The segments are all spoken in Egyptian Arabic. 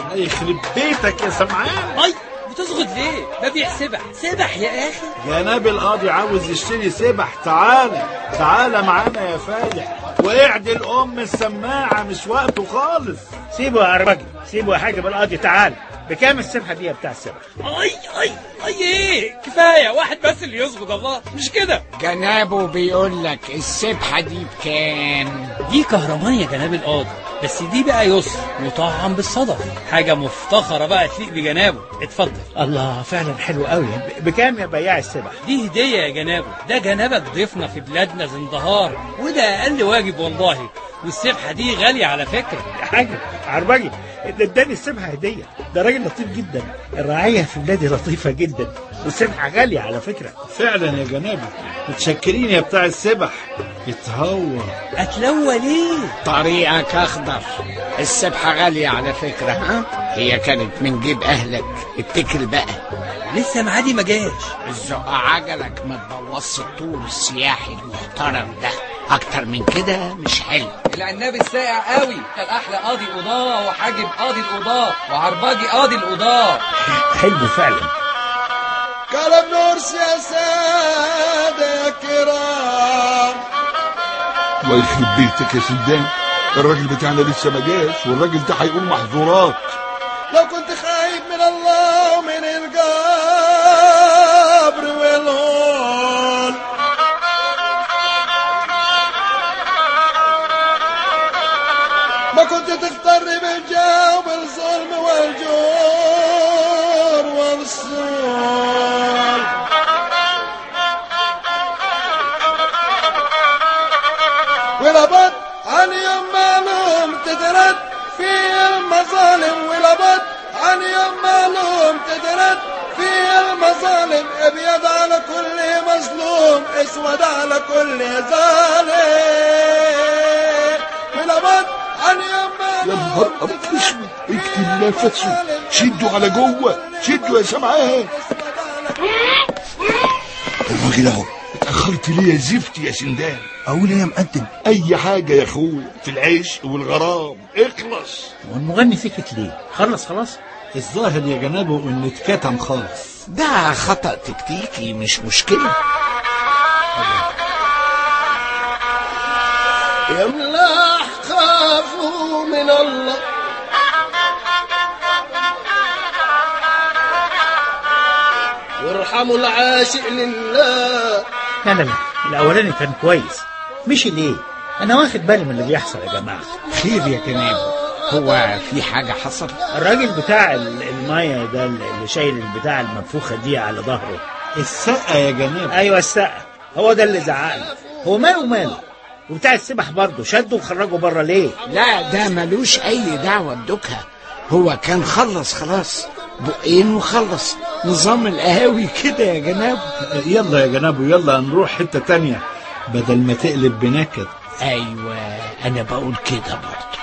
يخرب بيتك يا سمعان اي بتسقط ليه ده بيحسبح سبح يا اخي جناب القاضي عاوز يشتري سبح تعالى تعالى معانا يا فالح واعدل ام السماعه مش وقته خالص سيبه يا عربجي سيبه يا حاج بالقاضي تعال بكام السبحه دي يا بتاع السبح اي اي اي ايه كفايه واحد بس اللي يسقط الله مش كده جنابه بيقول لك السبحة دي بكام دي كهرمانية جناب القاضي بس دي بقى يسر مطعم بالصدف حاجة مفتخرة بقى تليق بجنابه اتفضل الله فعلا حلو قوي ب- بكام يا بياع السبح دي هدية يا جنابه ده جنابك ضيفنا في بلادنا زندهار وده أقل واجب والله والسبحة دي غالية على فكرة يا حاج عربجي ده اداني السبحه هديه ده راجل لطيف جدا الرعايه في بلادي لطيفه جدا والسبحه غاليه على فكره فعلا يا جنابي متشكرين يا بتاع السبح يتهور أتلوى ليه طريقك اخضر السبحة غالية على فكرة ها هي كانت من جيب اهلك اتكل بقى لسه معادي ما جاش الزق عجلك ما تبوظش الطول السياحي المحترم ده اكتر من كده مش حلو العناب الساقع قوي كان احلى قاضي قضاه وحاجب قاضي القضاه وعرباجي قاضي القضاه حلو فعلا كلام نورس يا سادة يا كرام الله يخرب بيتك يا سندان الراجل بتاعنا لسه ما جاش والراجل ده هيقول محظورات لو كنت خايف من الله ومن القبر والهول ما كنت تختار بالجاه وبالظلم والجور والصول ولابد عن يوم معلوم تترد في المظالم ولابد عن يوم معلوم تترد في المظالم ابيض على كل مظلوم اسود على كل ظالم ولابد عن يوم يا معلوم نهار ابيض اسود اكتم نفسه شدوا على جوه شدوا يا سمعان الراجل اهو اتاخرت ليه يا زفت يا سندان اقول ايه يا مقدم اي حاجه يا اخويا في العيش والغرام اخلص والمغني سكت ليه خلص خلاص الظاهر يا جنابه انه اتكتم خالص ده خطأ تكتيكي مش مشكلة يا ملاح خافوا من الله وارحموا العاشق لله لا لا لا الاولاني كان كويس مشي ليه انا واخد بالي من اللي بيحصل يا جماعه خير يا جنابه هو في حاجة حصل الراجل بتاع ال- المايه ده اللي شايل البتاع المنفوخه دي على ظهره السقه يا جناب ايوه السقا هو ده اللي زعقني هو ماله ماله وبتاع السبح برضه شده وخرجه بره ليه لا ده ملوش اي دعوة بدكها هو كان خلص خلاص بقين وخلص نظام القهاوي كده يا جناب يلا يا جنابه يلا نروح حته تانية بدل ما تقلب بنكد ايوه انا بقول كده برضه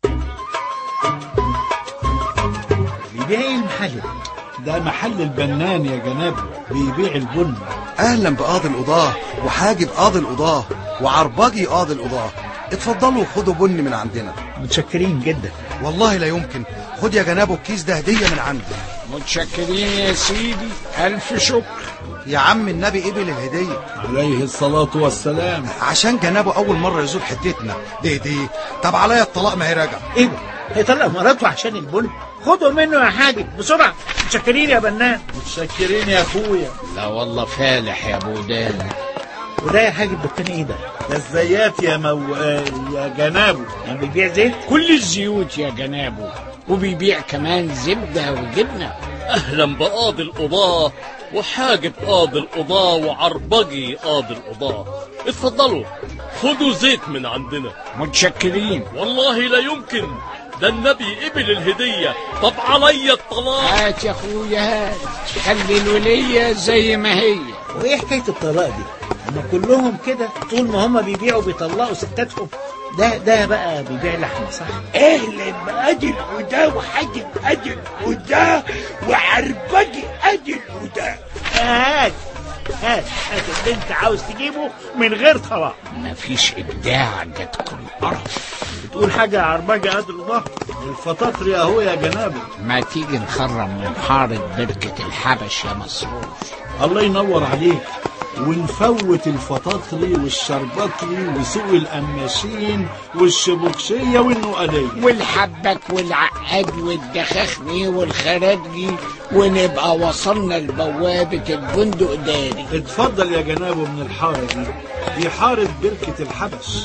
بيبيع ايه المحل ده؟ ده محل البنان يا جنابه بيبيع البن اهلا بقاضي القضاه وحاجب قاضي القضاه وعربجي قاضي القضاه اتفضلوا خدوا بن من عندنا متشكرين جدا والله لا يمكن خد يا جنابه الكيس ده هديه من عندي متشكرين يا سيدي الف شكر يا عم النبي قبل الهديه عليه الصلاه والسلام عشان جنابه اول مره يزور حتتنا دي دي طب عليا الطلاق ما هي راجع ايه ده هيطلق مراته عشان البن خدوا منه يا حاج بسرعه متشكرين يا بنان متشكرين يا اخويا لا والله فالح يا بودان وده يا حاج الدكان ايه ده ده الزيات يا مو... آه، يا جنابه يعني بيبيع زيت كل الزيوت يا جنابه وبيبيع كمان زبدة وجبنة أهلا بقاضي القضاة وحاجب قاضي القضاة وعربجي قاضي القضاة اتفضلوا خدوا زيت من عندنا متشكرين والله لا يمكن ده النبي قبل الهدية طب عليا الطلاق هات يا اخويا هات خلي الولية زي ما هي وايه حكايه الطلاق دي هما كلهم كده طول ما هما بيبيعوا بيطلقوا ستاتهم ده ده بقى بيبيع لحمه صح اهلا بأدي الهدى وحاجب أدي الهدى وعربجي أدي الهدى هات هات هات اللي انت عاوز تجيبه من غير طلاق مفيش ابداع جاتكم قرف بتقول حاجة يا عرباجي قد الظهر الفطاطري اهو يا جنابه ما تيجي نخرم من حارة بركة الحبش يا مسرور الله ينور عليك ونفوت الفطاطري والشربطري وسوق القماشين والشبكشية والنقلية والحبك والعقاد والدخخني والخراجي ونبقى وصلنا لبوابة الفندق داري اتفضل يا جنابه من الحارة دي دي حارة بركة الحبش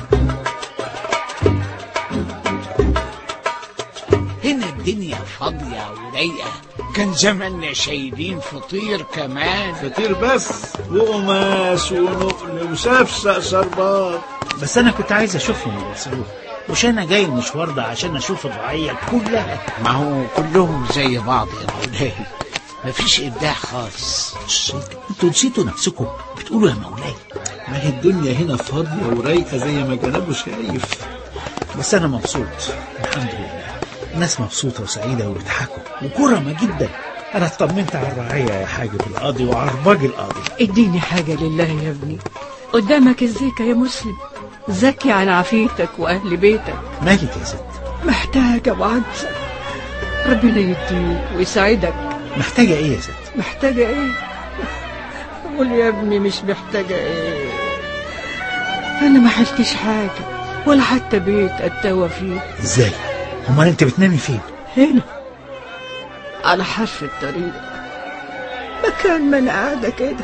هنا الدنيا فاضية ورايقة كان زماننا شايلين فطير كمان فطير بس وقماش ونقل وشفشق شربات بس انا كنت عايز اشوفهم يا مسرور مش انا جاي المشوار ده عشان اشوف الرعية كلها ما هو كلهم زي بعض يا مولاي مفيش إبداع خالص شش، انتوا نسيتوا نفسكم بتقولوا يا مولاي ما هي الدنيا هنا فاضية ورايقة زي ما جنابه شايف بس انا مبسوط الحمد لله الناس مبسوطة وسعيدة وبيضحكوا وكرمة جدا انا اطمنت على الرعية يا حاجب القاضي وعرباج القاضي اديني حاجة لله يا ابني قدامك الزيكة يا مسلم زكي عن عافيتك وأهل بيتك مالك يا ست محتاجة وعجزة ربنا يديك ويساعدك محتاجة ايه يا ست محتاجة ايه قول يا ابني مش محتاجة ايه انا ما حلتش حاجة ولا حتى بيت اتوى فيه ازاي امال انت بتنامي فين هنا على حرف الطريق مكان ما انا قاعدة كده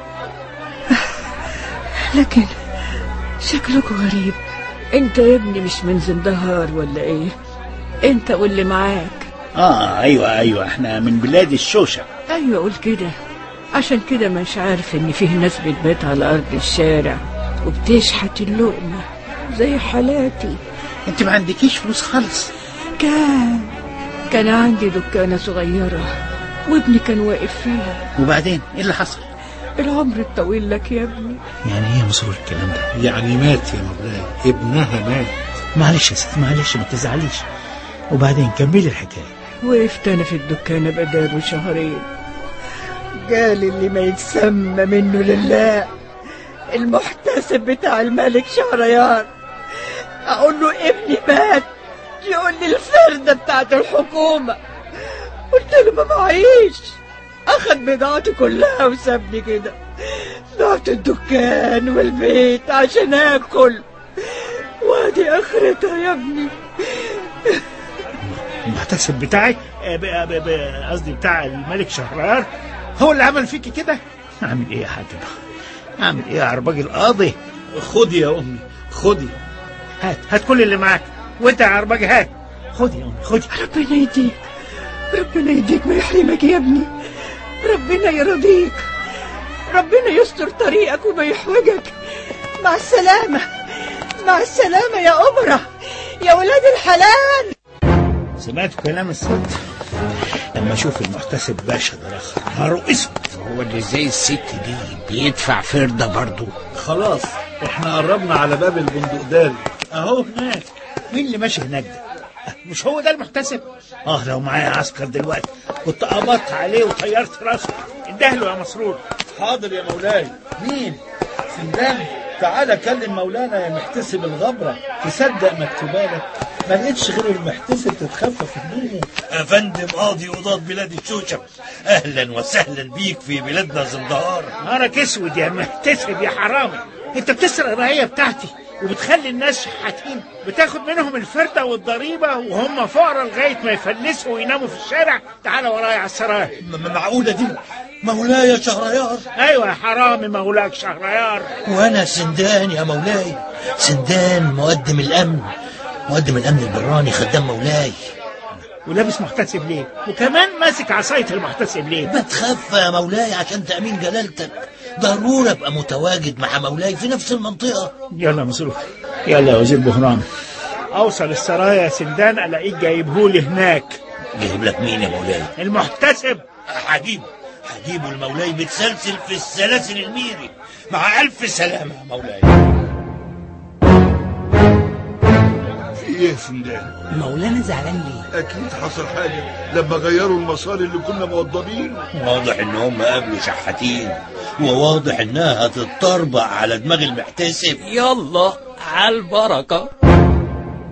لكن شكلك غريب انت يا ابني مش من زندهار ولا ايه انت واللي معاك اه ايوه ايوه احنا من بلاد الشوشة ايوه قول كده عشان كده مش عارف ان فيه ناس بتبات على ارض الشارع وبتشحت اللقمة زي حالاتي انت ما عندكيش فلوس خالص كان كان عندي دكانة صغيرة وابني كان واقف فيها وبعدين ايه اللي حصل العمر الطويل لك يا ابني يعني ايه يا مسرور الكلام ده يعني مات يا مولاي ابنها مات معلش يا ست معلش ما تزعليش وبعدين كملي الحكاية وقفت انا في الدكانة بداله شهرين قال اللي ما يتسمى منه لله المحتسب بتاع الملك شهريار اقول له ابني مات يقول لي الفردة بتاعت الحكومة قلت له ما معيش اخد بضاعتي كلها وسابني كده بعت الدكان والبيت عشان اكل وادي اخرتها يا ابني المحتسب بتاعي آه، ب- ب- ب- قصدي بتاع الملك شهريار هو اللي عمل فيكي كده اعمل ايه يا حاجب اعمل ايه يا عرباج القاضي خدي يا امي خدي هات هات كل اللي معاك وانت يا عرباج هات خدي يا امي خدي ربنا يديك ربنا يديك ما يحرمك يا ابني ربنا يرضيك ربنا يستر طريقك وما يحوجك مع السلامة مع السلامة يا أمرة يا ولاد الحلال سمعتوا كلام الست لما اشوف المحتسب باشا ده رخر نهاره اسود هو اللي زي الست دي بيدفع فردة برضه خلاص احنا قربنا على باب البندقداري اهو هناك مين اللي ماشي هناك ده مش هو ده المحتسب اه لو معايا عسكر دلوقتي كنت قبضت عليه وطيرت راسه اندهله يا مسرور حاضر يا مولاي مين سندان تعالى كلم مولانا يا محتسب الغبرة تصدق مكتوبالك ما لقيتش غير المحتسب تتخفف همومه أفندم قاضي قضاة بلاد الشوشة أهلا وسهلا بيك في بلادنا زندهار نهارك اسود يا محتسب يا حرامي انت بتسرق الرعيه بتاعتي وبتخلي الناس شحاتين بتاخد منهم الفردة والضريبة وهم فقراء لغاية ما يفلسوا ويناموا في الشارع تعال ورايا على السراير م- معقولة دي مولاي شهريار ايوه يا حرامي مولاك شهريار وأنا سندان يا مولاي سندان مقدم الأمن مقدم الأمن البراني خدام مولاي ولابس محتسب ليه وكمان ماسك عصاية المحتسب ليه بتخفى يا مولاي عشان تأمين جلالتك ضروري أبقى متواجد مع مولاي في نفس المنطقة يلا يا مسروق يلا يا وزير بهرام اوصل السرايا يا سندان الاقيك جايبهولي هناك جايب لك مين يا مولاي المحتسب هجيبه هجيبه المولاي متسلسل في السلاسل الميري مع ألف سلامة يا مولاي في ايه يا سندان مولانا زعلان ليه اكيد حصل حاجه لما غيروا المسار اللي كنا موضبينه واضح ان هم قابلوا شحاتين وواضح انها هتتطربع على دماغ المحتسب يلا على البركة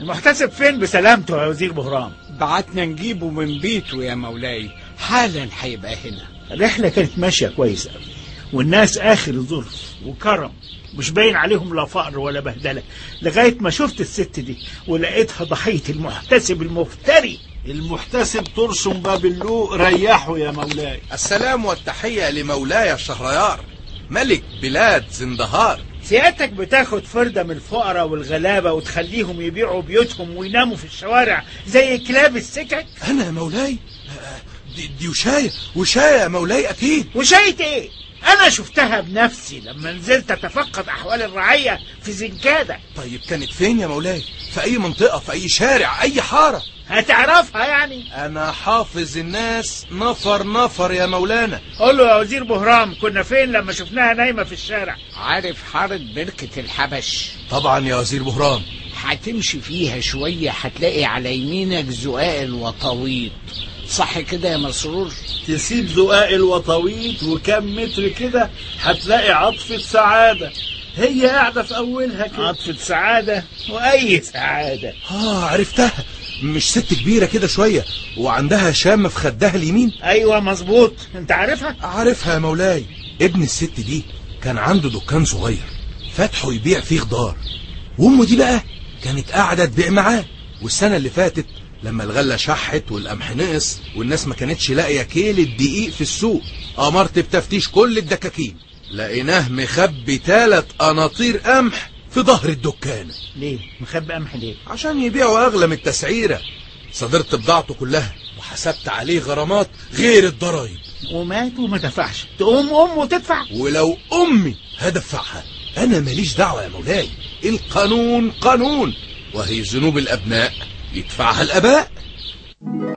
المحتسب فين بسلامته يا وزير بهرام بعتنا نجيبه من بيته يا مولاي حالا هيبقى هنا الرحلة كانت ماشية كويس قوي والناس آخر ظرف وكرم مش باين عليهم لا فقر ولا بهدلة لغاية ما شفت الست دي ولقيتها ضحية المحتسب المفتري المحتسب ترسم باب اللوق ريحه يا مولاي السلام والتحية لمولاي الشهريار ملك بلاد زندهار سيادتك بتاخد فردة من الفقراء والغلابة وتخليهم يبيعوا بيوتهم ويناموا في الشوارع زي كلاب السكك أنا يا مولاي آه، دي, دي وشاية وشاية يا مولاي أكيد وشايت ايه انا شفتها بنفسي لما نزلت اتفقد احوال الرعية في زنكادة طيب كانت فين يا مولاي في أي منطقة في أي شارع أي حارة هتعرفها يعني أنا حافظ الناس نفر نفر يا مولانا قول له يا وزير بهرام كنا فين لما شفناها نايمة في الشارع عارف حارة بركة الحبش طبعا يا وزير بهرام هتمشي فيها شوية هتلاقي على يمينك زقاق وطويط صح كده يا مسرور تسيب زقاق الوطويط وكم متر كده هتلاقي عطفة سعادة هي قاعدة في أولها كده عطفة سعادة وأي سعادة آه عرفتها مش ست كبيرة كده شوية وعندها شامة في خدها اليمين أيوة مظبوط أنت عارفها عارفها يا مولاي ابن الست دي كان عنده دكان صغير فتحه يبيع فيه خضار وامه دي بقى كانت قاعدة تبيع معاه والسنة اللي فاتت لما الغلة شحت والقمح نقص والناس ما كانتش لاقية كيل الدقيق في السوق أمرت بتفتيش كل الدكاكين لقيناه مخبي تلات قناطير قمح في ظهر الدكانة ليه مخبي قمح ليه عشان يبيعوا أغلى من التسعيرة صدرت بضاعته كلها وحسبت عليه غرامات غير الضرايب ومات وما دفعش تقوم أمه تدفع ولو أمي هدفعها أنا ماليش دعوة يا مولاي القانون قانون وهي ذنوب الأبناء يدفعها الآباء